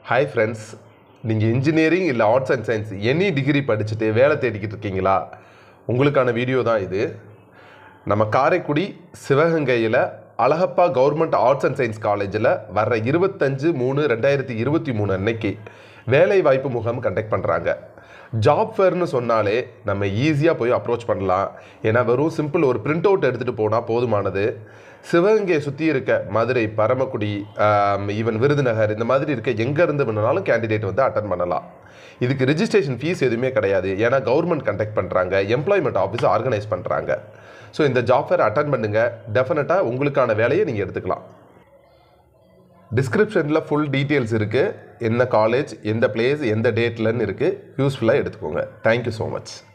hi friends நீங்கள் engineering இல்லை arts and science any degree படிச்சுட்டு வேலை தேடிக்கிட்டு இருக்கீங்களா உங்களுக்கான வீடியோ தான் இது நம்ம காரைக்குடி சிவகங்கையில் Alagappa government arts and science காலேஜில் வர்ற இருபத்தஞ்சு மூணு ரெண்டாயிரத்தி இருபத்தி மூணு அன்னைக்கு வேலை வாய்ப்பு முகாம் கண்டக்ட் பண்ணுறாங்க ஜாப் ஃபேர்னு சொன்னாலே நம்ம ஈஸியாக போய் அப்ரோச் பண்ணலாம் ஏன்னா வெறும் சிம்பிள் ஒரு பிரிண்ட் அவுட் எடுத்துகிட்டு போனால் போதுமானது சிவகங்கையை சுற்றி இருக்க மதுரை பரமக்குடி ஈவன் விருதுநகர் இந்த மாதிரி இருக்க எங்கே இருந்து வேணுனாலும் கேண்டிடேட் வந்து அட்டன் பண்ணலாம் இதுக்கு ரிஜிஸ்ட்ரேஷன் ஃபீஸ் எதுவுமே கிடையாது ஏன்னா கவர்மெண்ட் கண்டக்ட் பண்ணுறாங்க எம்ப்ளாய்மெண்ட் ஆஃபீஸ் ஆர்கனைஸ் பண்ணுறாங்க ஸோ இந்த ஜாப் ஃபேர் அட்டன் பண்ணுங்கள் டெஃபினட்டாக உங்களுக்கான வேலையை நீங்கள் எடுத்துக்கலாம் டிஸ்கிரிப்ஷனில் ஃபுல் டீட்டெயில்ஸ் இருக்குது என்ன காலேஜ் எந்த பிளேஸ் எந்த டேட்லன்னு இருக்குது யூஸ்ஃபுல்லாக எடுத்துக்கோங்க தேங்க்யூ ஸோ மச்